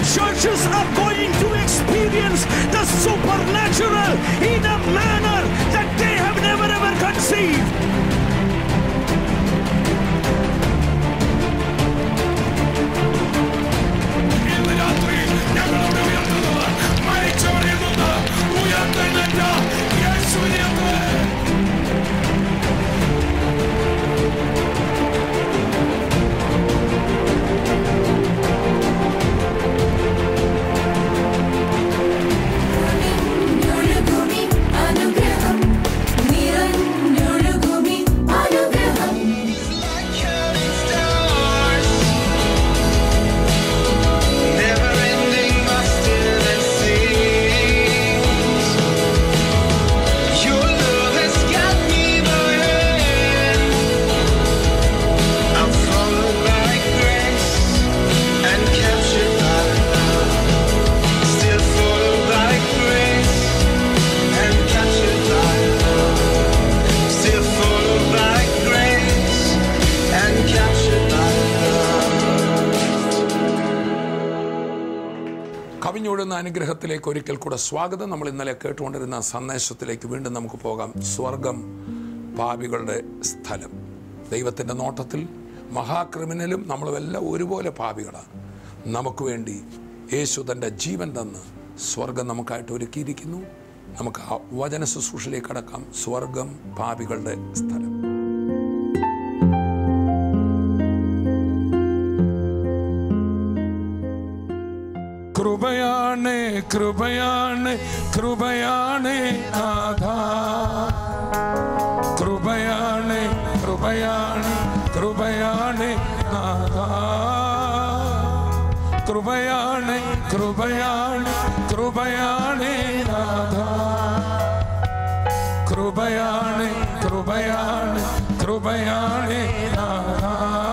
churches are going to experience the supernatural in a manner that they have never ever conceived. ഇന്ന് രാത്രി ഞങ്ങളോട് ഉയർത്തുന്നത് മരിച്ചവരിൽ നിന്ന് ഉയർത്തെഴുന്നേറ്റ യേശുവിനെ പോലെ നിറഞ്ഞൊഴുകുമി അനുഗ്രഹം നിറഞ്ഞൊഴുകുമി അനുഗ്രഹം Never-ending, but still it seems your love has got me by hand. I'm followed by grace and captured by love. Still followed by grace and captured by love. Still followed by grace and captured by love. കവിഞ്ഞൊഴുന്ന അനുഗ്രഹത്തിലേക്ക് ഒരിക്കൽ കൂടെ സ്വാഗതം നമ്മൾ ഇന്നലെ കേട്ടുകൊണ്ടിരുന്ന സന്ദേശത്തിലേക്ക് വീണ്ടും നമുക്ക് പോകാം സ്വർഗം പാപികളുടെ സ്ഥലം ദൈവത്തിൻ്റെ നോട്ടത്തിൽ മഹാക്രിമിനലും നമ്മളുമെല്ലാം ഒരുപോലെ പാപികളാണ് നമുക്ക് വേണ്ടി യേശു തൻ്റെ ജീവൻ തന്ന് സ്വർഗം നമുക്കായിട്ട് ഒരുക്കിയിരിക്കുന്നു നമുക്ക് ആ വചന ശുശ്രൂഷയിലേക്ക് കടക്കാം സ്വർഗം പാപികളുടെ സ്ഥലം കൃപയാണ് കൃപയാണ് കൃപയാണ് നാഥ കൃപയാണ് കൃപയാണ് കൃപയാണ് നാഥ കൃപയാണ് കൃപയാണ് കൃപയാണ് നാഥ കൃപയാണ് കൃപയാണ് കൃപയാണ് നാഥ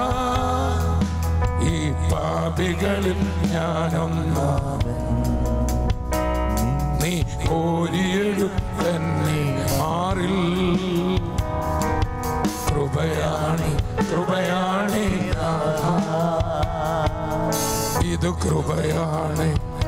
ഈ പാപികളിൽ ഞാനൊന്നാമൻ നീ കോരിയെടുത്തന്നെ മാറിൽ കൃപയാണ് കൃപയാണ് നാഥാ. ഇത് കൃപയാണ്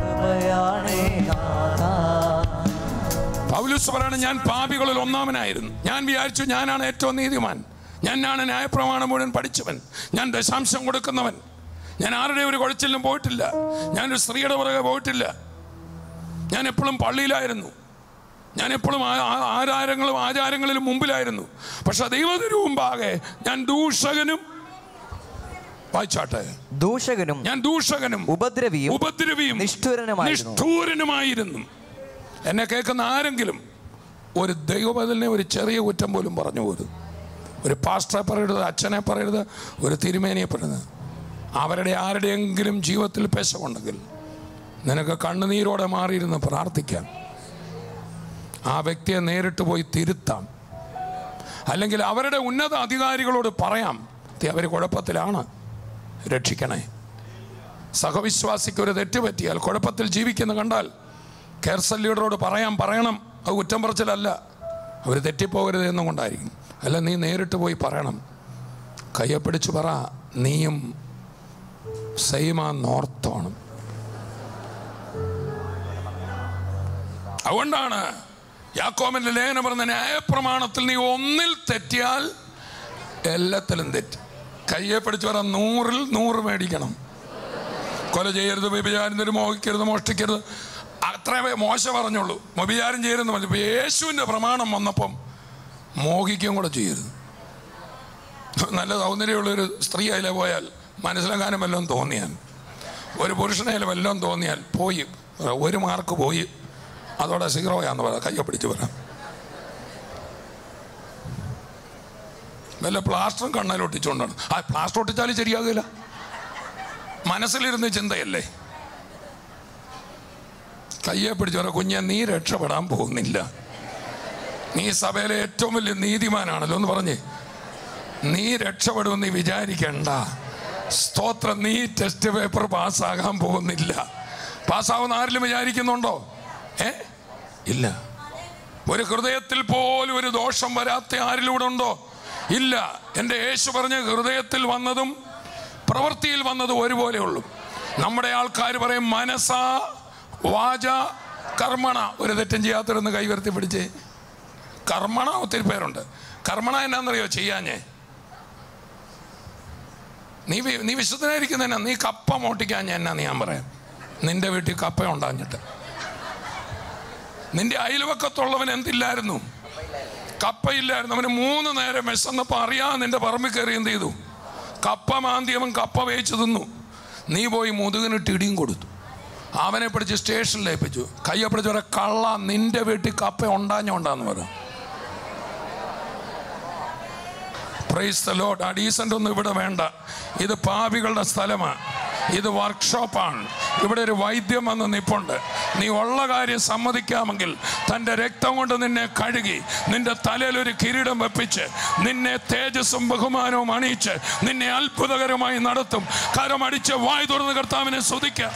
പൗലുസ് പറയാണ് ഞാൻ പാപികളിൽ ഒന്നാമനായിരുന്നു ഞാൻ വിചാരിച്ചു ഞാനാണ് ഏറ്റവും നീതിമാൻ ഞാനാണ് ന്യായപ്രമാണം മുഴുവൻ പഠിച്ചവൻ ഞാൻ ദശാംശം കൊടുക്കുന്നവൻ ഞാൻ ആരുടെ ഒരു കുഴച്ചിലും പോയിട്ടില്ല ഞാനൊരു സ്ത്രീയുടെ പുറകെ പോയിട്ടില്ല ഞാൻ എപ്പോഴും പള്ളിയിലായിരുന്നു ഞാൻ എപ്പോഴും ആ- ആ- ആചാരങ്ങളും ആചാരങ്ങളിലും മുമ്പിലായിരുന്നു പക്ഷെ ദൈവത്തിനു മുമ്പാകെ ഞാൻ ദൂഷകനും വായിച്ചാട്ടെ ദൂഷകനും ഞാൻ ദൂഷകനും ഉപദ്രവിയും ഉപദ്രവിയും നിഷ്ഠൂരനുമായിരുന്നു. നിഷ്ഠൂരനുമായിരുന്നു എന്നെ കേൾക്കുന്ന ആരെങ്കിലും ഒരു ദൈവബദലിനെ ഒരു ചെറിയ കുറ്റം പോലും പറഞ്ഞു പോലും ഒരു പാസ്റ്ററെ പറയരുത് അച്ഛനെ പറയരുത് ഒരു തിരുമേനിയെ പറയരുത് അവരുടെ ആരുടെയെങ്കിലും ജീവിതത്തിൽ പെശകുണ്ടെങ്കിൽ നിനക്ക് കണ്ണുനീരോടെ മാറിയിരുന്ന് പ്രാർത്ഥിക്കാം ആ വ്യക്തിയെ നേരിട്ട് പോയി തിരുത്താം അല്ലെങ്കിൽ അവരുടെ ഉന്നത അധികാരികളോട് പറയാം അവർ കുഴപ്പത്തിലാണ് രക്ഷിക്കണേ സഹവിശ്വാസിക്ക് ഒരു തെറ്റ് പറ്റിയാൽ കുഴപ്പത്തിൽ ജീവിക്കുന്ന കണ്ടാൽ കേർസൽ ലീഡറോട് പറയാം പറയണം അത് കുറ്റം പറച്ചിലല്ല അവർ തെറ്റിപ്പോകരുത് എന്നും കൊണ്ടായിരിക്കും അല്ല നീ നേരിട്ട് പോയി പറയണം കയ്യെ പിടിച്ച് പറ നീയും സെയിമാ നോർത്തോണം അതുകൊണ്ടാണ് യാക്കോമിന്റെ ലേഖനം പറഞ്ഞ ന്യായപ്രമാണത്തിൽ നീ ഒന്നിൽ തെറ്റിയാൽ എല്ലാത്തിലും തെറ്റ് കയ്യെ പിടിച്ച് പറ നൂറിൽ നൂറ് മേടിക്കണം കൊല ചെയ്യരുത് വ്യഭിചാരം മോഹിക്കരുത് മോഷ്ടിക്കരുത് അത്രേ മോശ പറഞ്ഞുള്ളൂ വ്യഭിചാരം ചെയ്യരുതെന്ന് പറഞ്ഞു ഇപ്പൊ യേശുവിൻ്റെ പ്രമാണം വന്നപ്പം മോഹിക്കുകയും കൂടെ ചെയ്യരുത് നല്ല സൗന്ദര്യമുള്ള ഒരു സ്ത്രീ അതിലെ പോയാൽ മനസ്സിലാക്കാനും വല്ലതും തോന്നിയാൽ ഒരു പുരുഷനെ വല്ലതും തോന്നിയാൽ പോയി ഒരു മാർക്ക് പോയി അതോടെ സീറോയാന്ന് പറ കയ്യെ പിടിച്ച് പറയാം വല്ല പ്ലാസ്റ്ററും കണ്ണാൽ ഒട്ടിച്ചുകൊണ്ടാണ് ആ പ്ലാസ്റ്റർ ഒട്ടിച്ചാലും ശരിയാകില്ല മനസ്സിലിരുന്ന് ചിന്തയല്ലേ കയ്യെ പിടിച്ച് പറ കുഞ്ഞെ നീ രക്ഷപ്പെടാൻ പോകുന്നില്ല നീ സഭയിലെ ഏറ്റവും വലിയ നീതിമാനാണല്ലോ എന്ന് പറഞ്ഞേ നീ രക്ഷപ്പെടുമെന്ന് നീ വിചാരിക്കണ്ട സ്തോത്രം നീ ടെസ്റ്റ് പേപ്പർ പാസ്സാകാൻ പോകുന്നില്ല പാസ്സാവുന്ന ആരിലും വിചാരിക്കുന്നുണ്ടോ ഏ ഇല്ല ഒരു ഹൃദയത്തിൽ പോലും ഒരു ദോഷം വരാത്ത ആരിലൂടെ ഉണ്ടോ ഇല്ല എൻ്റെ യേശു പറഞ്ഞ ഹൃദയത്തിൽ വന്നതും പ്രവൃത്തിയിൽ വന്നതും ഒരുപോലെ ഉള്ളൂ നമ്മുടെ ആൾക്കാർ പറയും മനസ വാച കർമ്മണ ഒരു തെറ്റും ചെയ്യാത്തവരൊന്ന് കൈവർത്തി പിടിച്ച് കർമ്മണ ഒത്തിരി പേരുണ്ട് കർമ്മണ എന്നാന്നറിയോ ചെയ്യാഞ്ഞേ നീ വി- നീ വിശുദ്ധനായിരിക്കുന്നതിനാ നീ കപ്പ മോട്ടിക്കാഞ്ഞ എന്നാന്ന് ഞാൻ പറയാം നിന്റെ വീട്ടിൽ കപ്പ ഉണ്ടാഞ്ഞിട്ട് നിന്റെ അയൽവക്കത്തുള്ളവൻ എന്തില്ലായിരുന്നു കപ്പയില്ലായിരുന്നു അവന് മൂന്ന് നേരം വിശന്നപ്പോൾ അറിയാതെ നിന്റെ പറമ്പിൽ കയറി എന്ത് ചെയ്തു കപ്പ മാന്തിയവൻ കപ്പ വേവിച്ച് തിന്നു നീ പോയി മുതുകിനിട്ട് ഇടിയും കൊടുത്തു അവനെ പിടിച്ച് സ്റ്റേഷനിൽ ഏൽപ്പിച്ചു കയ്യെ പിടിച്ച് ഒരു കള്ള നിന്റെ വീട്ടിൽ കപ്പ ഉണ്ടാഞ്ഞോണ്ടാന്ന് പറഞ്ഞു പ്രൈസ് ദ ലോഡ് ആ ഡീസൻ്റ് ഒന്നും ഇവിടെ വേണ്ട ഇത് പാപികളുടെ സ്ഥലമാണ് ഇത് വർക്ക്ഷോപ്പാണ് ഇവിടെ ഒരു വൈദ്യം വന്ന് നിപ്പുണ്ട് നീ ഉള്ള കാര്യം സമ്മതിക്കാമെങ്കിൽ തൻ്റെ രക്തം കൊണ്ട് നിന്നെ കഴുകി നിന്റെ തലയിൽ ഒരു കിരീടം വെപ്പിച്ച് നിന്നെ തേജസ്സും ബഹുമാനവും അണിയിച്ച് നിന്നെ അത്ഭുതകരമായി നടത്തും കരമടിച്ച് വായ് തുറന്ന് കർത്താവിനെ സ്തുതിക്കാം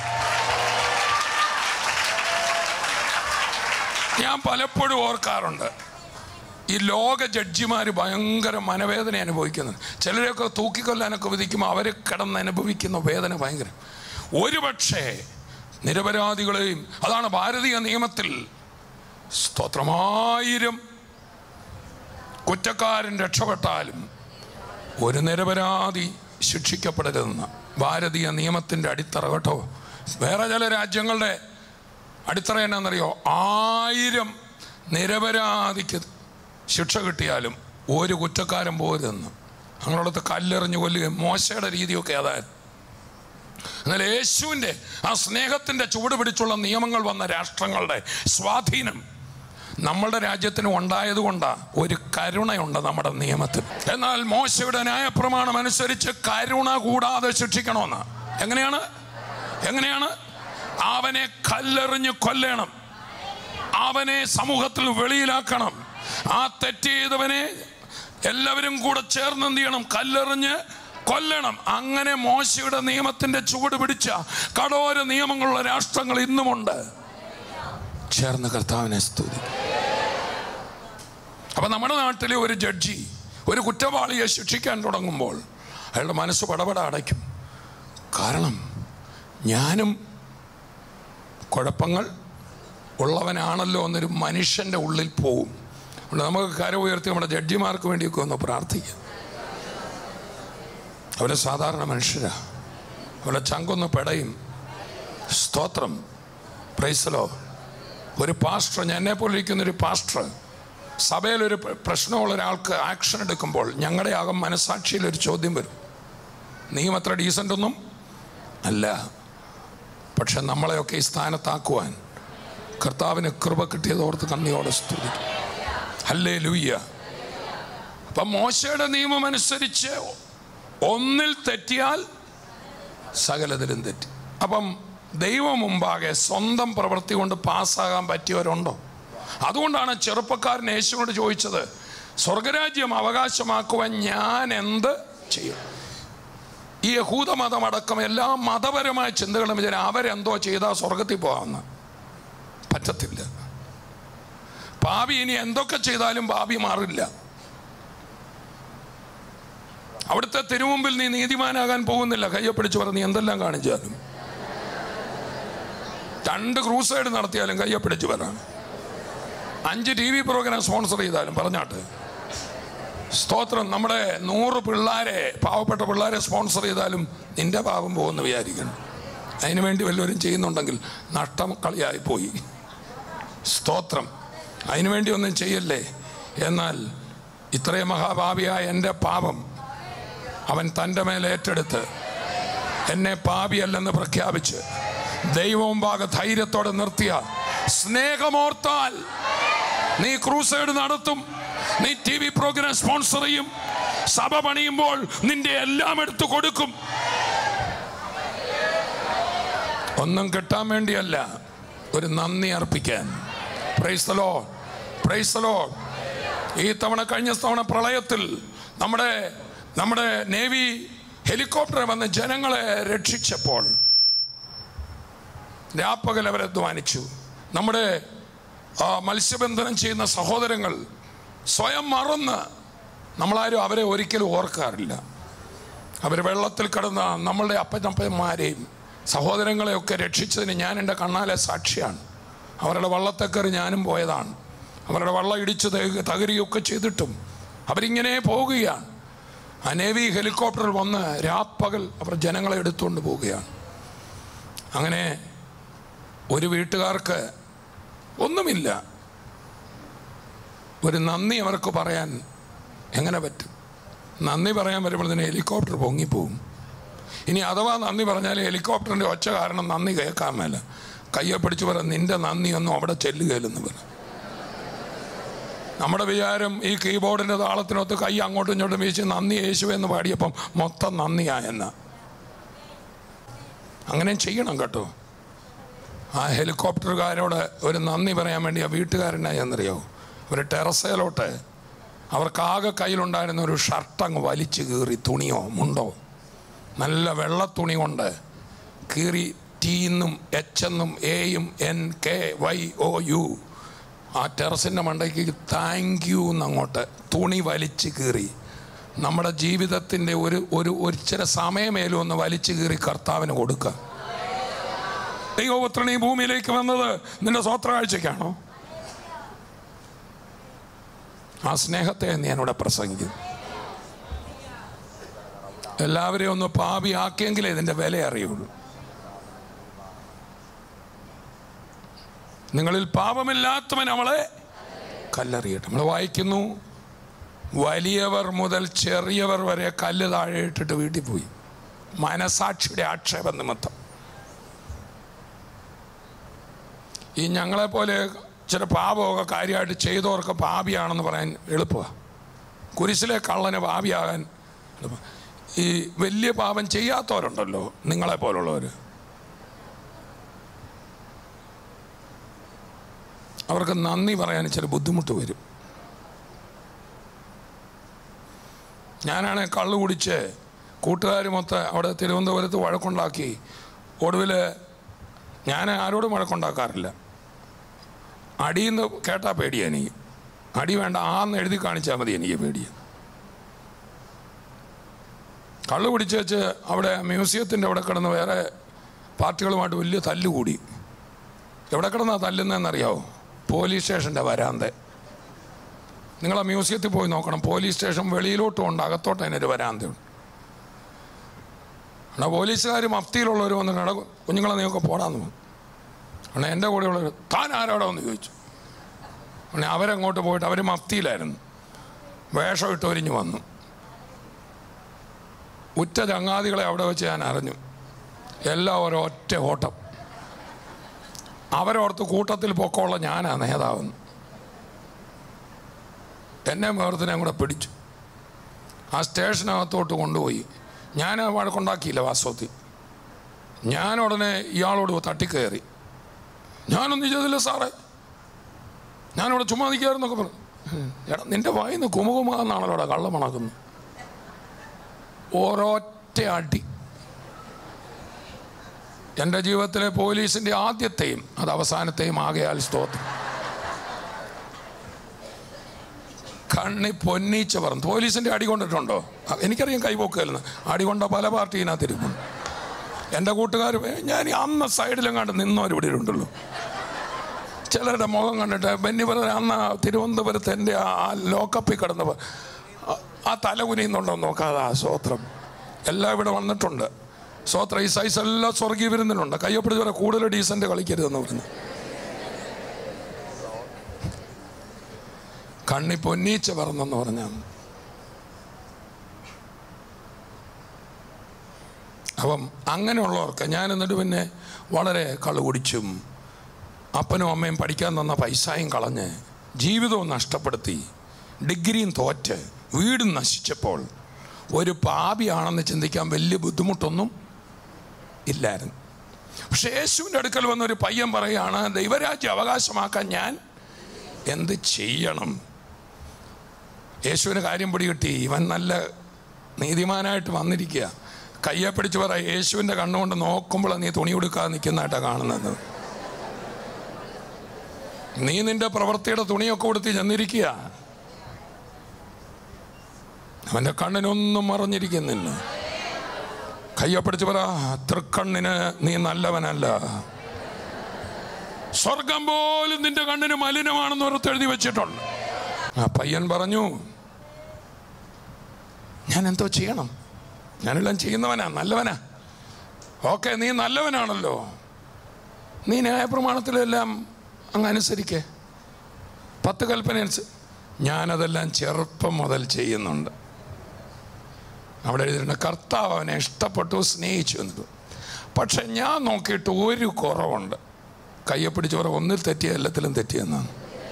ഞാൻ പലപ്പോഴും ഓർക്കാറുണ്ട് ഈ ലോക ജഡ്ജിമാർ ഭയങ്കര മനവേദന അനുഭവിക്കുന്നത് ചിലരെയൊക്കെ തൂക്കിക്കൊല്ലാനൊക്കെ വിധിക്കുമ്പോൾ അവർ കിടന്ന് അനുഭവിക്കുന്ന വേദന ഭയങ്കര ഒരുപക്ഷേ നിരപരാധികളെയും അതാണ് ഭാരതീയ നിയമത്തിൽ സ്തോത്രമായിരം കുറ്റക്കാരൻ രക്ഷപ്പെട്ടാലും ഒരു നിരപരാധി ശിക്ഷിക്കപ്പെടരുതെന്ന് ഭാരതീയ നിയമത്തിൻ്റെ അടിത്തറ കേട്ടോ വേറെ ചില രാജ്യങ്ങളുടെ അടിത്തറ എന്നാണെന്നറിയോ ആയിരം നിരപരാധിക്ക് ശിക്ഷ കിട്ടിയാലും ഒരു കുറ്റക്കാരൻ പോരുതെന്ന് അങ്ങനെയുള്ളത് കല്ലെറിഞ്ഞ് കൊല്ലുകയും മോശയുടെ രീതിയൊക്കെ അതായിരുന്നു എന്നാൽ യേശുവിൻ്റെ ആ സ്നേഹത്തിൻ്റെ ചുവട് പിടിച്ചുള്ള നിയമങ്ങൾ വന്ന രാഷ്ട്രങ്ങളുടെ സ്വാധീനം നമ്മളുടെ രാജ്യത്തിന് ഉണ്ടായതുകൊണ്ടാണ് ഒരു കരുണയുണ്ട് നമ്മുടെ നിയമത്തിൽ എന്നാൽ മോശയുടെ ന്യായപ്രമാണം അനുസരിച്ച് കരുണ കൂടാതെ ശിക്ഷിക്കണമെന്ന് എങ്ങനെയാണ് എങ്ങനെയാണ് അവനെ കല്ലെറിഞ്ഞ് കൊല്ലണം അവനെ സമൂഹത്തിൽ വെളിയിലാക്കണം ആ തെറ്റ് ചെയ്തവനെ എല്ലാവരും കൂടെ ചേർന്ന് എന്ത് ചെയ്യണം കല്ലെറിഞ്ഞ് കൊല്ലണം അങ്ങനെ മോശയുടെ നിയമത്തിന്റെ ചുവട് പിടിച്ച കടോര നിയമങ്ങളുള്ള രാഷ്ട്രങ്ങൾ ഇന്നുമുണ്ട് ചേർന്ന് കർത്താവിനെ സ്തുതി അപ്പൊ നമ്മുടെ നാട്ടിലെ ഒരു ജഡ്ജി ഒരു കുറ്റവാളിയെ ശിക്ഷിക്കാൻ തുടങ്ങുമ്പോൾ അയാളുടെ മനസ്സ് പടപട അടയ്ക്കും കാരണം ഞാനും കുഴപ്പങ്ങൾ ഉള്ളവനാണല്ലോ എന്നൊരു മനുഷ്യൻ്റെ ഉള്ളിൽ പോവും അതുകൊണ്ട് നമുക്ക് കര ഉയർത്തി നമ്മുടെ ജഡ്ജിമാർക്ക് വേണ്ടിയൊക്കെ ഒന്ന് പ്രാർത്ഥിക്കാം അവരെ സാധാരണ മനുഷ്യരാ അവരുടെ ചങ്കൊന്ന് പെടയും സ്തോത്രം പ്രൈസലോ ഒരു പാസ്റ്റർ ഞാൻ എന്നെ പോലെ ഇരിക്കുന്ന ഒരു പാസ്റ്റർ സഭയിൽ ഒരു പ്ര- പ്രശ്നമുള്ള ഒരാൾക്ക് ആക്ഷൻ എടുക്കുമ്പോൾ ഞങ്ങളുടെ ആകം മനസാക്ഷിയിൽ ഒരു ചോദ്യം വരും നീയും അത്ര ഡീസൻ്റ് ഒന്നും അല്ല പക്ഷെ നമ്മളെയൊക്കെ ഈ സ്ഥാനത്താക്കുവാൻ കർത്താവിന് കൃപ കിട്ടിയതോർത്ത് കണ്ണിയോടെ സ്തുതിക്കും അല്ലേ ലൂയ്യ അപ്പം മോശയുടെ നിയമം അനുസരിച്ച് ഒന്നിൽ തെറ്റിയാൽ സകലതിലും തെറ്റി അപ്പം ദൈവം മുമ്പാകെ സ്വന്തം പ്രവൃത്തി കൊണ്ട് പാസ്സാകാൻ പറ്റിയവരുണ്ടോ അതുകൊണ്ടാണ് ചെറുപ്പക്കാരൻ യേശുവിനോട് ചോദിച്ചത് സ്വർഗരാജ്യം അവകാശമാക്കുവാൻ ഞാൻ എന്ത് ചെയ്യും ഈ യഹൂദ മതമടക്കം എല്ലാ മതപരമായ ചിന്തകളും വിചാരം അവരെന്തോ ചെയ്താൽ സ്വർഗത്തിൽ പോകാമെന്ന് പറ്റത്തില്ല പാപി ഇനി എന്തൊക്കെ ചെയ്താലും പാപി മാറില്ല അവിടുത്തെ തിരുമുമ്പിൽ നീ നീതിമാനാകാൻ പോകുന്നില്ല കയ്യെ പിടിച്ച് പറഞ്ഞ് നീ എന്തെല്ലാം കാണിച്ചാലും രണ്ട് ക്രൂസൈഡ് നടത്തിയാലും കയ്യെ പിടിച്ച് വരാം അഞ്ച് ടി വി പ്രോഗ്രാം സ്പോൺസർ ചെയ്താലും പറഞ്ഞാട്ട് സ്തോത്രം നമ്മുടെ നൂറ് പിള്ളേരെ പാവപ്പെട്ട പിള്ളേരെ സ്പോൺസർ ചെയ്താലും നിന്റെ പാപം പോകുമെന്ന് വിചാരിക്കണം അതിനു വേണ്ടി വല്ലവരും ചെയ്യുന്നുണ്ടെങ്കിൽ നഷ്ടം കളിയായി പോയി സ്തോത്രം അതിനു വേണ്ടി ഒന്നും ചെയ്യല്ലേ എന്നാൽ ഇത്രയും മഹാഭാവിയായ എൻ്റെ പാപം അവൻ തൻ്റെ മേൽ ഏറ്റെടുത്ത് എന്നെ പാപിയല്ലെന്ന് പ്രഖ്യാപിച്ച് ദൈവമുമ്പാകെ ധൈര്യത്തോടെ നിർത്തിയ സ്നേഹമോർത്താൽ നീ ക്രൂസൈഡ് നടത്തും നീ ടി വി പ്രോഗ്രാം സ്പോൺസർ ചെയ്യും സഭ പണിയുമ്പോൾ നിന്റെ എല്ലാം എടുത്തു കൊടുക്കും ഒന്നും കിട്ടാൻ വേണ്ടിയല്ല ഒരു നന്ദി അർപ്പിക്കാൻ പ്രൈസ്തലോ പ്രൈസ്തലോ ഈ തവണ കഴിഞ്ഞ തവണ പ്രളയത്തിൽ നമ്മുടെ നമ്മുടെ നേവി ഹെലികോപ്റ്റർ വന്ന് ജനങ്ങളെ രക്ഷിച്ചപ്പോൾ രാപ്പകൽ അവരെ ധ്വാനിച്ചു നമ്മുടെ ആ, മത്സ്യബന്ധനം ചെയ്യുന്ന സഹോദരങ്ങൾ സ്വയം മറന്ന് നമ്മളാരും അവരെ ഒരിക്കലും ഓർക്കാറില്ല അവർ വെള്ളത്തിൽ കിടന്ന നമ്മളുടെ അപ്പനപ്പന്മാരെയും സഹോദരങ്ങളെയൊക്കെ രക്ഷിച്ചതിന് ഞാൻ എൻ്റെ കണ്ണാലെ സാക്ഷിയാണ് അവരുടെ വള്ളത്തെക്കറി ഞാനും പോയതാണ് അവരുടെ വള്ളം ഇടിച്ച് തക- തകരുകയൊക്കെ ചെയ്തിട്ടും അവരിങ്ങനെ പോകുകയാണ് ആ നേവി ഹെലികോപ്റ്ററിൽ വന്ന് രാപ്പകൽ അവർ ജനങ്ങളെ എടുത്തുകൊണ്ട് പോവുകയാണ് അങ്ങനെ ഒരു വീട്ടുകാർക്ക് ഒന്നുമില്ല ഒരു നന്ദി അവർക്ക് പറയാൻ എങ്ങനെ പറ്റും നന്ദി പറയാൻ വരുമ്പോഴത്തേന് ഹെലികോപ്റ്റർ പൊങ്ങിപ്പോവും ഇനി അഥവാ നന്ദി പറഞ്ഞാൽ ഹെലികോപ്റ്ററിൻ്റെ ഒച്ച കാരണം നന്ദി കേൾക്കാൻ മേല കയ്യെ പിടിച്ച് പറ നിന്റെ നന്ദിയൊന്നും അവിടെ ചെല്ലുകയില്ലെന്ന് പറ നമ്മുടെ വിചാരം ഈ കീബോർഡിൻ്റെ താളത്തിനൊത്ത് കൈ അങ്ങോട്ടും ഇങ്ങോട്ടും വീശി നന്ദി യേശു എന്ന് പാടിയപ്പം മൊത്തം നന്ദിയായെന്ന അങ്ങനെ ചെയ്യണം കേട്ടോ ആ ഹെലികോപ്റ്ററുകാരോട് ഒരു നന്ദി പറയാൻ വേണ്ടി ആ വീട്ടുകാരനായി എന്നറിയോ ഒരു ടെറസയിലോട്ട് അവർക്കാകെ കയ്യിലുണ്ടായിരുന്ന ഒരു ഷർട്ട് അങ്ങ് വലിച്ചു കീറി തുണിയോ മുണ്ടോ നല്ല വെള്ള തുണി കൊണ്ട് കീറി ടീന്നും എച്ച് എന്നും എയും N K Y O U ആ ടെറസിൻ്റെ മണ്ടയ്ക്ക് താങ്ക് യു എന്നങ്ങോട്ട് തുണി വലിച്ചു കീറി നമ്മുടെ ജീവിതത്തിൻ്റെ ഒരു ഒരു ഒരു ചില സമയമേലും ഒന്ന് വലിച്ചു കീറി കർത്താവിന് കൊടുക്കുക ദൈവപുത്രൻ ഈ ഭൂമിയിലേക്ക് വന്നത് നിന്റെ സ്വത്ര കാഴ്ചയ്ക്കാണോ ആ സ്നേഹത്തെ ഞാനിവിടെ പ്രസംഗിക്കുന്നു എല്ലാവരെയും ഒന്ന് പാപിയാക്കിയെങ്കിലേ ഇതിൻ്റെ വില അറിയുള്ളൂ നിങ്ങളിൽ പാപമില്ലാത്തവൻ അവളെ കല്ലെറിയട്ടെ നമ്മൾ വായിക്കുന്നു വലിയവർ മുതൽ ചെറിയവർ വരെ കല്ല് താഴെ ഇട്ടിട്ട് വീട്ടിൽ പോയി മനസാക്ഷിയുടെ ആക്ഷേപ നിമിത്തം ഈ ഞങ്ങളെപ്പോലെ ചില പാപമൊക്കെ കാര്യമായിട്ട് ചെയ്തവർക്ക് പാപിയാണെന്ന് പറയാൻ എളുപ്പമാണ് കുരിശിലെ കള്ളന് പാപിയാകാൻ എളുപ്പം ഈ വലിയ പാപം ചെയ്യാത്തവരുണ്ടല്ലോ നിങ്ങളെ പോലുള്ളവർ അവർക്ക് നന്ദി പറയാൻ ചില ബുദ്ധിമുട്ട് വരും ഞാനാണ് കള്ളു കുടിച്ച് കൂട്ടുകാരുമൊത്ത് അവിടെ തിരുവനന്തപുരത്ത് വഴക്കുണ്ടാക്കി ഒടുവിൽ ഞാൻ ആരോടും വഴക്കുണ്ടാക്കാറില്ല അടിയെന്ന് കേട്ടാൽ പേടിയാണ് എനിക്ക് അടി വേണ്ട ആന്ന് എഴുതി കാണിച്ചാൽ മതി എനിക്ക് പേടിയാണ് കള്ളു കുടിച്ച് വെച്ച് അവിടെ മ്യൂസിയത്തിൻ്റെ അവിടെ കിടന്ന് വേറെ പാർട്ടികളുമായിട്ട് വലിയ തല്ലുകൂടി എവിടെ കിടന്നാ തല്ലുന്നതെന്നറിയാവോ പോലീസ് സ്റ്റേഷൻ്റെ വരാന്ത നിങ്ങൾ ആ മ്യൂസിയത്തിൽ പോയി നോക്കണം പോലീസ് സ്റ്റേഷൻ വെളിയിലോട്ടും ഉണ്ട് അകത്തോട്ട് അതിനൊരു വരാന്തയുണ്ട് എന്നാൽ പോലീസുകാർ മഫ്തിയിലുള്ളവർ വന്നിട്ട് എടാ കുഞ്ഞുങ്ങളെ നീയൊക്കെ പോടാന്ന് പറഞ്ഞു എന്നാൽ എൻ്റെ കൂടെയുള്ളവർ താൻ ആരോടെ എന്ന് ചോദിച്ചു അങ്ങനെ അവരങ്ങോട്ട് പോയിട്ട് അവർ മഫ്തിയിലായിരുന്നു വേഷം ഇട്ട് ഒരിഞ്ഞ് വന്നു ഉറ്റ ചങ്ങാതികളെ അവിടെ വെച്ച് ഞാൻ അറിഞ്ഞു എല്ലാം ഒരൊറ്റ ഓട്ടം അവരോർത്ത് കൂട്ടത്തിൽ പൊക്കമുള്ള ഞാനാ നേതാവെന്ന് എന്നെ വേർത്തിനെ കൂടെ പിടിച്ചു ആ സ്റ്റേഷനകത്തോട്ട് കൊണ്ടുപോയി ഞാൻ വഴക്കുണ്ടാക്കിയില്ല വാസ്തവത്തിൽ ഞാൻ ഉടനെ ഇയാളോട് തട്ടിക്കയറി ഞാനൊന്നും ചെയ്തില്ല സാറേ ഞാനിവിടെ ചുമ്മാ നിൽക്കായിരുന്നൊക്കെ പറഞ്ഞു എടാ നിന്റെ വായിന്ന് കുമുകുമ എന്നാണല്ലോ കള്ളം മണക്കുന്നത് ഒരൊറ്റ അടി എൻ്റെ ജീവിതത്തിലെ പോലീസിൻ്റെ ആദ്യത്തെയും അത് അവസാനത്തെയും ആകയാൽ സ്തോത്രം കണ്ണി പൊന്നീച്ച പറഞ്ഞു പോലീസിൻ്റെ അടി കൊണ്ടിട്ടുണ്ടോ അ- എനിക്കറിയാം കൈപോക്കല്ലെന്ന് അടി കൊണ്ട പല പാർട്ടിയിനകത്തിരിക്കുന്നു എൻ്റെ കൂട്ടുകാർ ഞാൻ ഈ അന്ന് സൈഡിലെങ്ങാണ്ട് നിന്നവർ ഇവിടെ ഉണ്ടല്ലോ ചിലരുടെ മുഖം കണ്ടിട്ട് ബെന്നി പറഞ്ഞ അന്ന് ആ തിരുവനന്തപുരത്ത് എൻ്റെ ആ ആ ലോക്കപ്പിൽ കിടന്നപ്പോൾ ആ- ആ തല കുനിയുന്നുണ്ടോ നോക്കാതെ ആ സ്വോത്രം എല്ലാം ഇവിടെ വന്നിട്ടുണ്ട് സ്വോത്രം ഈ സൈസ് എല്ലാം സ്വർഗീയ വിരുന്നിനുണ്ട് കയ്യപ്പിടിച്ച് വരെ കൂടുതൽ ഡീസൻ്റ് കളിക്കരുതെന്ന് പറഞ്ഞു കണ്ണി പൊന്നീച്ച പറന്നെന്ന് പറഞ്ഞാൽ അപ്പം അങ്ങനെയുള്ളവർക്ക് ഞാൻ എന്നിട്ട് പിന്നെ വളരെ കളു കുടിച്ചും അപ്പനും അമ്മയും പഠിക്കാൻ തന്ന പൈസയും കളഞ്ഞ് ജീവിതവും നഷ്ടപ്പെടുത്തി ഡിഗ്രിയും തോറ്റ് വീടും നശിച്ചപ്പോൾ ഒരു പാപിയാണെന്ന് ചിന്തിക്കാൻ വലിയ ബുദ്ധിമുട്ടൊന്നും ഇല്ലായിരുന്നു പക്ഷെ യേശുവിൻ്റെ അടുക്കൽ വന്ന ഒരു പയ്യൻ പറയുകയാണ് ദൈവരാജ്യം അവകാശമാക്കാൻ ഞാൻ എന്ത് ചെയ്യണം യേശുവിന് കാര്യം പിടികിട്ടി ഇവൻ നല്ല നീതിമാനായിട്ട് വന്നിരിക്കുക കയ്യെ പിടിച്ച് പറ യേശുവിൻ്റെ കണ്ണുകൊണ്ട് നോക്കുമ്പോൾ നീ തുണി കൊടുക്കാതെ നിൽക്കുന്നതായിട്ടാണ് കാണുന്നത് നീ നിന്റെ പ്രവൃത്തിയുടെ തുണിയൊക്കെ കൊടുത്ത് ചെന്നിരിക്കുക അവൻ്റെ കണ്ണിനൊന്നും മറഞ്ഞിരിക്കുന്നില്ല കയ്യെ പിടിച്ച് പറ തൃക്കണ്ണിന് നീ നല്ലവനല്ല സ്വർഗം പോലും നിന്റെ കണ്ണിന് മലിനമാണെന്ന് ഓർത്ത് എഴുതി വെച്ചിട്ടുണ്ട് ആ പയ്യൻ പറഞ്ഞു ഞാൻ എന്തോ ചെയ്യണം ഞാനെല്ലാം ചെയ്യുന്നവനാ നല്ലവനാ ഓക്കെ നീ നല്ലവനാണല്ലോ നീ ന്യായപ്രമാണത്തിലെല്ലാം അങ്ങ് അനുസരിക്കേ പത്ത് കൽപ്പന അനുസരിച്ച് ഞാനതെല്ലാം ചെറുപ്പം മുതൽ ചെയ്യുന്നുണ്ട് അവിടെ എഴുതിയിട്ടുണ്ട് കർത്താവ് അവനെ ഇഷ്ടപ്പെട്ടു സ്നേഹിച്ചു എന്നത് പക്ഷെ ഞാൻ നോക്കിയിട്ട് ഒരു കുറവുണ്ട് കയ്യെ പിടിച്ച് പറ ഒന്നിൽ തെറ്റിയ എല്ലാത്തിലും തെറ്റിയെന്നാണ്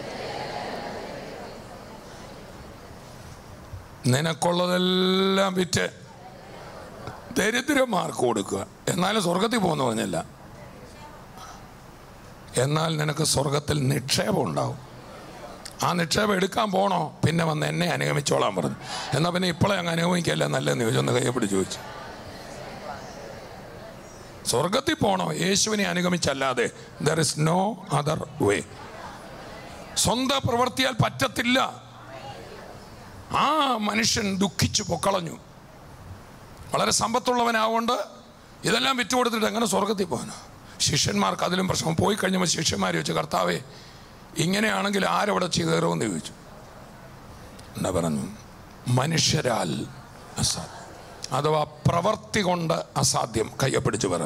നിനക്കുള്ളതെല്ലാം വിറ്റ് ദരിദ്രന്മാർക്ക് കൊടുക്കുക എന്നാലും സ്വർഗത്തിൽ പോകുന്നു പറഞ്ഞില്ല എന്നാൽ നിനക്ക് സ്വർഗത്തിൽ നിക്ഷേപം ഉണ്ടാവും ആ നിക്ഷേപം എടുക്കാൻ പോണോ പിന്നെ വന്ന് എന്നെ അനുഗമിച്ചോളാൻ പറഞ്ഞു എന്നാൽ പിന്നെ ഇപ്പോഴേ അങ്ങ് അനുഗമിക്കല്ല നല്ലതെന്ന് ചോദിച്ചു ഒന്ന് കയ്യെ പിടിച്ച് ചോദിച്ചു സ്വർഗത്തിൽ പോണോ യേശുവിനെ അനുഗമിച്ചല്ലാതെ there is no other way സ്വന്തം പ്രവർത്തിയാൽ പറ്റത്തില്ല ആ മനുഷ്യൻ ദുഃഖിച്ചു പൊക്കളഞ്ഞു വളരെ സമ്പത്തുള്ളവനാവുകൊണ്ട് ഇതെല്ലാം വിറ്റുകൊടുത്തിട്ട് എങ്ങനെ സ്വർഗത്തിൽ പോകാനോ ശിഷ്യന്മാർക്ക് അതിലും പ്രശ്നം പോയി കഴിഞ്ഞപ്പോൾ ശിഷ്യന്മാർ ചോദിച്ചു കർത്താവേ ഇങ്ങനെയാണെങ്കിൽ ആരവിടെ കയറുമെന്ന് ചോദിച്ചു എന്നാ പറഞ്ഞു മനുഷ്യരാൽ അസാധ്യം അഥവാ പ്രവർത്തി കൊണ്ട് അസാധ്യം കയ്യെ പിടിച്ചു പറ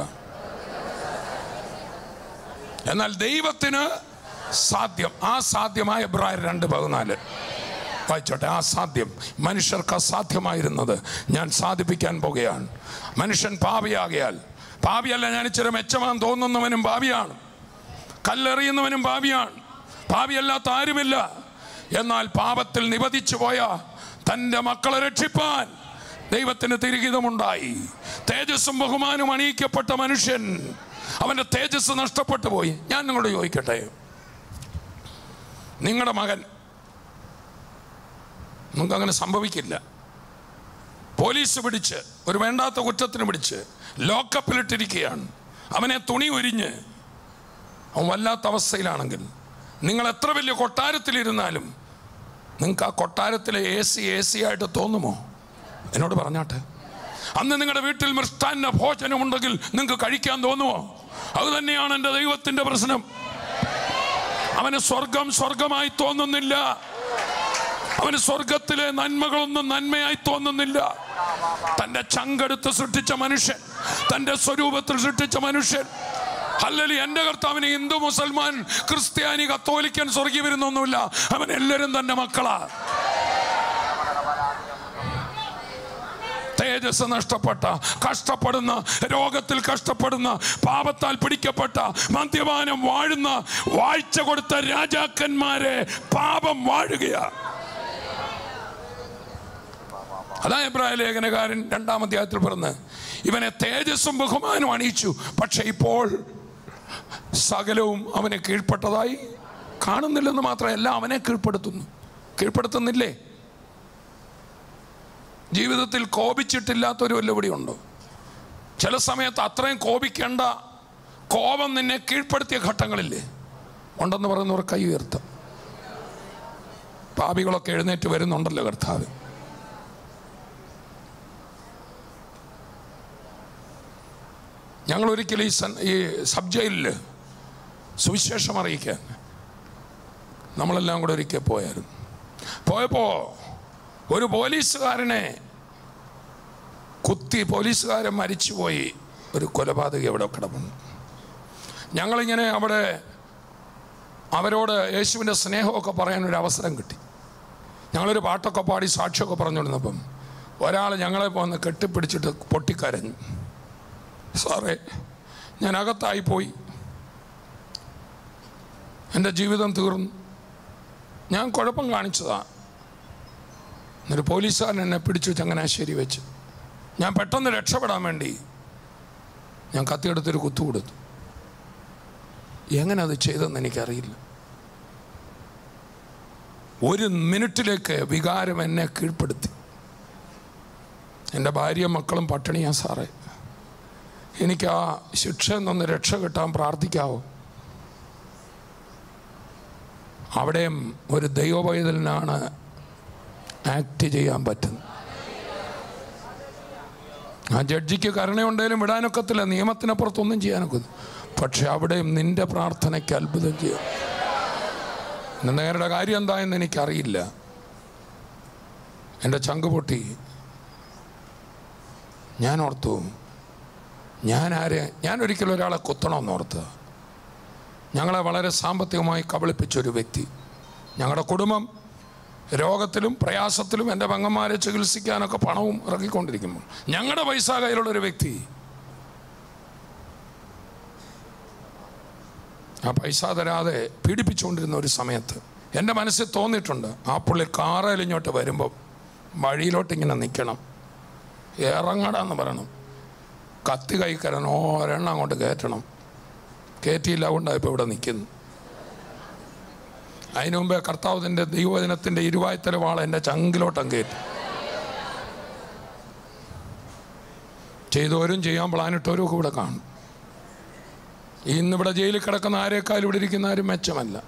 എന്നാൽ ദൈവത്തിന് സാധ്യം ആ സാധ്യമായ എബ്രായർ രണ്ട് പതിനാല് വായിച്ചോട്ടെ ആ സാധ്യം മനുഷ്യർക്ക് അസാധ്യമായിരുന്നത് ഞാൻ സാധിപ്പിക്കാൻ പോകുകയാണ് മനുഷ്യൻ പാപിയാകിയാൽ പാപിയല്ല ഞാൻ ഇച്ചിരി മെച്ചമാൻ തോന്നുന്നവനും പാപിയാണ് കല്ലെറിയുന്നവനും പാപിയാണ് പാപിയല്ലാത്ത ആരുമില്ല എന്നാൽ പാപത്തിൽ നിപതിച്ചു പോയ തൻ്റെ മക്കളെ രക്ഷിപ്പാൻ ദൈവത്തിന് തിരികിതമുണ്ടായി തേജസ്സും ബഹുമാനവും അണിയിക്കപ്പെട്ട മനുഷ്യൻ അവൻ്റെ തേജസ് നഷ്ടപ്പെട്ടു പോയി ഞാൻ നിങ്ങളോട് ചോദിക്കട്ടെ നിങ്ങളുടെ മകൻ നിങ്ങൾക്ക് അങ്ങനെ സംഭവിക്കില്ല പോലീസ് പിടിച്ച് ഒരു വേണ്ടാത്ത കുറ്റത്തിന് പിടിച്ച് ലോക്കപ്പിലിട്ടിരിക്കുകയാണ് അവനെ തുണി ഉരിഞ്ഞ് അവൻ വല്ലാത്ത അവസ്ഥയിലാണെങ്കിൽ നിങ്ങൾ എത്ര വലിയ കൊട്ടാരത്തിലിരുന്നാലും നിങ്ങൾക്ക് ആ കൊട്ടാരത്തിലെ എ സി എ സി ആയിട്ട് തോന്നുമോ എന്നോട് പറഞ്ഞാട്ടെ അന്ന് നിങ്ങളുടെ വീട്ടിൽ മൃഷ്ടാന്ന ഭോജനമുണ്ടെങ്കിൽ നിങ്ങൾക്ക് കഴിക്കാൻ തോന്നുമോ അത് തന്നെയാണ് എൻ്റെ ദൈവത്തിൻ്റെ പ്രശ്നം അവന് സ്വർഗം സ്വർഗമായി തോന്നുന്നില്ല അവന് സ്വർഗത്തിലെ നന്മകളൊന്നും നന്മയായി തോന്നുന്നില്ല തൻ്റെ ചങ്കെടുത്ത് സൃഷ്ടിച്ച മനുഷ്യൻ തൻ്റെ സ്വരൂപത്തിൽ സൃഷ്ടിച്ച മനുഷ്യൻ അല്ലലി എൻ്റെ കർത്താവിന് ഹിന്ദു മുസൽമാൻ ക്രിസ്ത്യാനി കത്തോലിക്കൻ സ്വർഗീയ വരുന്നൊന്നുമില്ല അവൻ എല്ലാവരും തൻ്റെ മക്കളാ തേജസ് നഷ്ടപ്പെട്ട കഷ്ടപ്പെടുന്ന രോഗത്തിൽ കഷ്ടപ്പെടുന്ന പാപത്താൽ പിടിക്കപ്പെട്ട മദ്യപാനം വാഴുന്ന വാഴ്ച കൊടുത്ത രാജാക്കന്മാരെ പാപം വാഴുകയാ അതാ എബ്രായ ലേഖനകാരൻ രണ്ടാം അധ്യായത്തിൽ പറഞ്ഞ് ഇവനെ തേജസ്സും ബഹുമാനവും അണിയിച്ചു പക്ഷെ ഇപ്പോൾ സകലവും അവനെ കീഴ്പ്പെട്ടതായി കാണുന്നില്ലെന്ന് മാത്രമല്ല അവനെ കീഴ്പ്പെടുത്തുന്നു കീഴ്പ്പെടുത്തുന്നില്ലേ ജീവിതത്തിൽ കോപിച്ചിട്ടില്ലാത്തൊരു വെല്ലുവിളി ഉണ്ടോ ചില സമയത്ത് അത്രയും കോപിക്കേണ്ട കോപം നിന്നെ കീഴ്പ്പെടുത്തിയ ഘട്ടങ്ങളില്ലേ ഉണ്ടെന്ന് പറയുന്നവർ കൈ ഉയർത്തും പാപികളൊക്കെ എഴുന്നേറ്റ് വരുന്നുണ്ടല്ലോ കർത്താവ് ഞങ്ങൾ ഒരിക്കലും ഈ സൻ ഈ സബ് ജയിലിൽ സുവിശേഷം അറിയിക്കാൻ നമ്മളെല്ലാം കൂടെ ഒരിക്കൽ പോയായിരുന്നു പോയപ്പോൾ ഒരു പോലീസുകാരനെ കുത്തി പോലീസുകാരൻ മരിച്ചുപോയി ഒരു കൊലപാതകി അവിടെ കിടപ്പുണ്ട് ഞങ്ങളിങ്ങനെ അവിടെ അവരോട് യേശുവിൻ്റെ സ്നേഹമൊക്കെ പറയാൻ ഒരു അവസരം കിട്ടി ഞങ്ങളൊരു പാട്ടൊക്കെ പാടി സാക്ഷിയൊക്കെ പറഞ്ഞുകൊണ്ടിരുന്നപ്പം ഒരാൾ ഞങ്ങളെ വന്ന് കെട്ടിപ്പിടിച്ചിട്ട് പൊട്ടിക്കരഞ്ഞു സാറേ ഞാൻ അകത്തായിപ്പോയി എൻ്റെ ജീവിതം തീർന്നു ഞാൻ കുഴപ്പം കാണിച്ചതാ എന്നൊരു പോലീസുകാരൻ എന്നെ പിടിച്ചു ചങ്ങനാശ്ശേരി വെച്ച് ഞാൻ പെട്ടെന്ന് രക്ഷപ്പെടാൻ വേണ്ടി ഞാൻ കത്തിയെടുത്തൊരു കുത്തു കൊടുത്തു എങ്ങനെ അത് ചെയ്തെന്ന് എനിക്കറിയില്ല ഒരു മിനിറ്റിലേക്ക് വികാരം എന്നെ കീഴ്പ്പെടുത്തി എൻ്റെ ഭാര്യയും മക്കളും പട്ടിണിയാ സാറേ എനിക്ക് ആ ശിക്ഷയിൽ നിന്ന് രക്ഷ കിട്ടാൻ പ്രാർത്ഥിക്കാവോ അവിടെയും ഒരു ദൈവപൈതലിനാണ് ആക്ട് ചെയ്യാൻ പറ്റുന്നത് ആ ജഡ്ജിക്ക് കരുണയുണ്ടെങ്കിലും വിടാനൊക്കത്തില്ല നിയമത്തിനപ്പുറത്തൊന്നും ചെയ്യാനൊക്കെ പക്ഷെ അവിടെയും നിന്റെ പ്രാർത്ഥനയ്ക്ക് അത്ഭുതം ചെയ്യാം ഇന്ന് നേരുടെ കാര്യം എന്തായെന്ന് എനിക്കറിയില്ല എൻ്റെ ചങ്ക് പൊട്ടി ഞാൻ ഓർത്തു ഞാൻ ആരെ ഞാൻ ഒരിക്കലും ഒരാളെ കുത്തണമെന്ന് ഓർത്ത് ഞങ്ങളെ വളരെ സാമ്പത്തികമായി കബളിപ്പിച്ചൊരു വ്യക്തി ഞങ്ങളുടെ കുടുംബം രോഗത്തിലും പ്രയാസത്തിലും എൻ്റെ പെങ്ങന്മാരെ ചികിത്സിക്കാനൊക്കെ പണവും ഇറക്കിക്കൊണ്ടിരിക്കുമ്പോൾ ഞങ്ങളുടെ പൈസ കയ്യിലുള്ളൊരു വ്യക്തി ആ പൈസ തരാതെ പീഡിപ്പിച്ചുകൊണ്ടിരുന്ന ഒരു സമയത്ത് എൻ്റെ മനസ്സിൽ തോന്നിയിട്ടുണ്ട് ആ പുള്ളി കാറയിലിങ്ങോട്ട് വരുമ്പോൾ വഴിയിലോട്ട് ഇങ്ങനെ നിൽക്കണം ഇറങ്ങടാന്ന് പറയണം കത്തി കൈക്കരണം ഒരെണ്ണം അങ്ങോട്ട് കയറ്റണം കയറ്റിയില്ല കൊണ്ടാണ് ഇപ്പോൾ ഇവിടെ നിൽക്കുന്നു അതിനു മുമ്പേ കർത്താവിൻ്റെ ദൈവദിനത്തിൻ്റെ ഇരുവായ്ത്തല വാള എൻ്റെ ചങ്കിലോട്ടം കയറ്റി ചെയ്തവരും ചെയ്യാൻ പ്ലാനിട്ടവരും ഒക്കെ ഇവിടെ കാണും ഇന്നിവിടെ ജയിലിൽ കിടക്കുന്ന ആരേക്കാൾ ഇവിടെ ഇരിക്കുന്ന ആരും മെച്ചമല്ല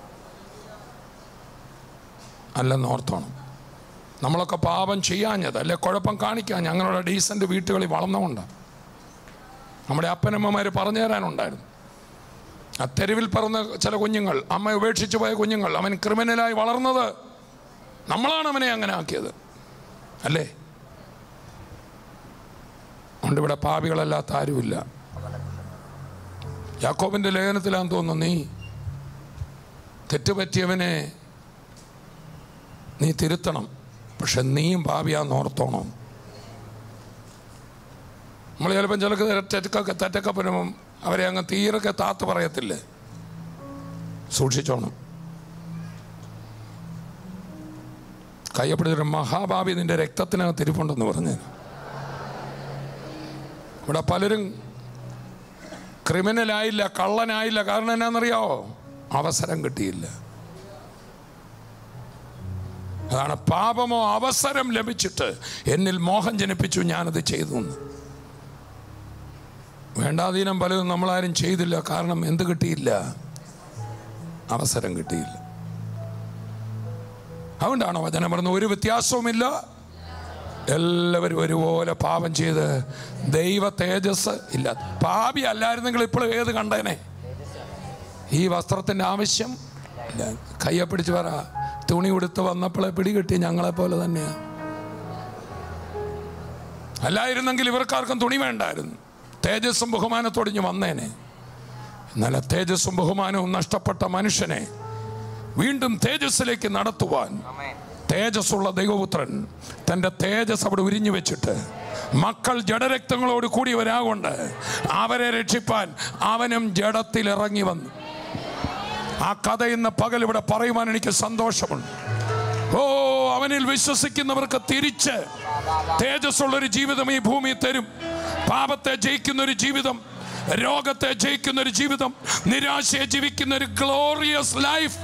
അല്ലെന്ന് ഓർത്തോണം നമ്മളൊക്കെ പാപം ചെയ്യാഞ്ഞത് അല്ലെ കുഴപ്പം കാണിക്കാൻ ഞങ്ങളുടെ ഡീസൻ്റ് വീട്ടുകളിൽ വളർന്നുകൊണ്ടാണ് നമ്മുടെ അപ്പനമ്മമാർ പറഞ്ഞു തരാനുണ്ടായിരുന്നു ആ തെരുവിൽ പറന്ന ചില കുഞ്ഞുങ്ങൾ അമ്മ ഉപേക്ഷിച്ചു പോയ കുഞ്ഞുങ്ങൾ അവൻ ക്രിമിനലായി വളർന്നത് നമ്മളാണ് അവനെ അങ്ങനെ ആക്കിയത് അല്ലേ അതുകൊണ്ട് ഇവിടെ പാപികളല്ലാത്ത ആരുമില്ല യാക്കോബിന്റെ ലേഖനത്തിലാന്ന് തോന്നുന്നു നീ തെറ്റുപറ്റിയവനെ നീ തിരുത്തണം പക്ഷെ നീയും പാപിയാന്ന് ഓർത്തോണം നമ്മൾ ചിലപ്പം ചിലക്ക് തെറ്റൊക്കെ തെറ്റൊക്കെ വരുമ്പം അവരെ അങ്ങ് തീരൊക്കെ താത്ത് പറയത്തില്ലേ സൂക്ഷിച്ചോണം കയ്യപ്പെടുത്തൊരു മഹാഭാവി നിന്റെ രക്തത്തിനകത്ത് ഇരിപ്പുണ്ടെന്ന് പറഞ്ഞു ഇവിടെ പലരും ക്രിമിനലായില്ല കള്ളനായില്ല കാരണം എന്നാണെന്നറിയാവോ അവസരം കിട്ടിയില്ല അതാണ് പാപമോ അവസരം ലഭിച്ചിട്ട് എന്നിൽ മോഹം ജനിപ്പിച്ചു ഞാനത് ചെയ്തു എന്ന് വേണ്ടാധീനം പലതും നമ്മളാരും ചെയ്തില്ല കാരണം എന്ത് കിട്ടിയില്ല അവസരം കിട്ടിയില്ല അതുകൊണ്ടാണ് വചനം പറഞ്ഞ ഒരു വ്യത്യാസവുമില്ല എല്ലാവരും ഒരുപോലെ പാപം ചെയ്ത് ദൈവ തേജസ് ഇല്ല പാപി അല്ലായിരുന്നെങ്കിൽ ഇപ്പോൾ ഏത് കണ്ടേനെ ഈ വസ്ത്രത്തിൻ്റെ ആവശ്യം ഇല്ല കയ്യെ പിടിച്ച് പറ തുണി ഉടുത്ത് വന്നപ്പോഴേ പിടികിട്ടി ഞങ്ങളെ പോലെ തന്നെയാണ് അല്ലായിരുന്നെങ്കിൽ ഇവർക്കാർക്കും തുണി വേണ്ടായിരുന്നു തേജസ്സും ബഹുമാനത്തോടിഞ്ഞ് വന്നേനെ എന്നാൽ ആ തേജസ്സും ബഹുമാനവും നഷ്ടപ്പെട്ട മനുഷ്യനെ വീണ്ടും തേജസ്സിലേക്ക് നടത്തുവാൻ തേജസ്സുള്ള ദൈവപുത്രൻ തൻ്റെ തേജസ് അവിടെ ഉരിഞ്ഞു വെച്ചിട്ട് മക്കൾ ജഡരക്തങ്ങളോട് കൂടിയവരാകൊണ്ട് അവരെ രക്ഷിപ്പാൻ അവനും ജഡത്തിൽ ഇറങ്ങി വന്നു ആ കഥ ഇന്ന് പകൽ ഇവിടെ പറയുവാൻ എനിക്ക് സന്തോഷമുണ്ട് ഓ അവനിൽ വിശ്വസിക്കുന്നവർക്ക് തിരിച്ച് തേജസ്സുള്ള ഒരു ജീവിതം ഈ ഭൂമി തരും പാപത്തെ ജയിക്കുന്ന ഒരു ജീവിതം രോഗത്തെ ജയിക്കുന്ന ഒരു ജീവിതം നിരാശയെ ജീവിക്കുന്ന ഒരു ഗ്ലോറിയസ് ലൈഫ്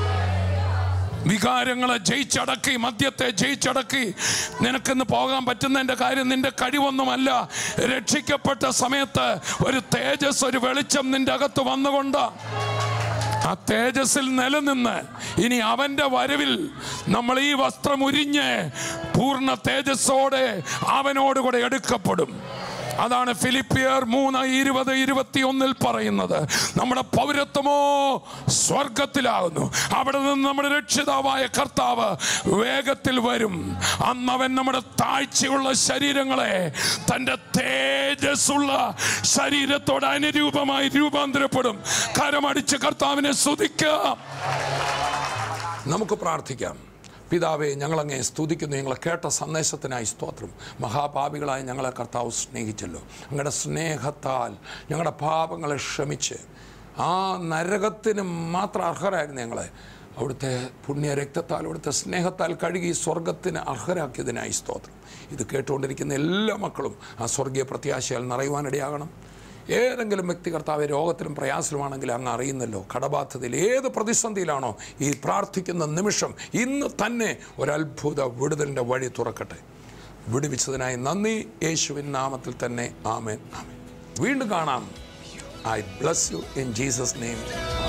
വികാരങ്ങളെ ജയിച്ചടക്കി മദ്യത്തെ ജയിച്ചടക്കി നിനക്കിന്ന് പോകാൻ പറ്റുന്നതിൻ്റെ കാര്യം നിന്റെ കഴിവൊന്നുമല്ല രക്ഷിക്കപ്പെട്ട സമയത്ത് ഒരു തേജസ് ഒരു വെളിച്ചം നിന്റെ അകത്ത് വന്നുകൊണ്ട് ആ തേജസ്സിൽ നിലനിന്ന് ഇനി അവന്റെ വരവിൽ നമ്മൾ ഈ വസ്ത്രം ഉരിഞ്ഞ് പൂർണ്ണ തേജസ്സോടെ അവനോടുകൂടെ എടുക്കപ്പെടും അതാണ് ഫിലിപ്പിയർ മൂന്ന് ഇരുപത് ഇരുപത്തി ഒന്നിൽ പറയുന്നത് നമ്മുടെ പൗരത്വമോ സ്വർഗത്തിലാകുന്നു അവിടെ നിന്ന് നമ്മുടെ രക്ഷിതാവായ കർത്താവ് വേഗത്തിൽ വരും അന്ന് അവൻ നമ്മുടെ താഴ്ചയുള്ള ശരീരങ്ങളെ തൻ്റെ തേജസ്സുള്ള ശരീരത്തോട് അനുരൂപമായി രൂപാന്തരപ്പെടും കരമടിച്ച് കർത്താവിനെ സ്തുതിക്കാം നമുക്ക് പ്രാർത്ഥിക്കാം പിതാവെ ഞങ്ങളങ്ങേ സ്തുതിക്കുന്നു ഞങ്ങളെ കേട്ട സന്ദേശത്തിനായി സ്തോത്രം മഹാപാപികളായി ഞങ്ങളെ കർത്താവ് സ്നേഹിച്ചല്ലോ അങ്ങയുടെ സ്നേഹത്താൽ ഞങ്ങളുടെ പാപങ്ങളെ ക്ഷമിച്ച് ആ നരകത്തിന് മാത്രം അർഹരായിരുന്നു ഞങ്ങളെ അവിടുത്തെ പുണ്യ രക്തത്താൽ അവിടുത്തെ സ്നേഹത്താൽ കഴുകി സ്വർഗത്തിന് അർഹരാക്കിയതിനായി സ്തോത്രം ഇത് കേട്ടുകൊണ്ടിരിക്കുന്ന എല്ലാ മക്കളും ആ സ്വർഗീയ പ്രത്യാശയാൽ നിറയുവാനിടയാകണം ഏതെങ്കിലും വ്യക്തി കർത്താവ് രോഗത്തിലും പ്രയാസത്തിലുമാണെങ്കിൽ അങ്ങ് അറിയുന്നല്ലോ കടബാധ്യതയിൽ ഏത് പ്രതിസന്ധിയിലാണോ ഈ പ്രാർത്ഥിക്കുന്ന നിമിഷം ഇന്ന് തന്നെ ഒരത്ഭുത വിടുതലിൻ്റെ വഴി തുറക്കട്ടെ വിടുവിച്ചതിനായി നന്ദി യേശുവിൻ നാമത്തിൽ തന്നെ ആമേൻ ആമേൻ വീണ്ടും കാണാം I bless you in Jesus name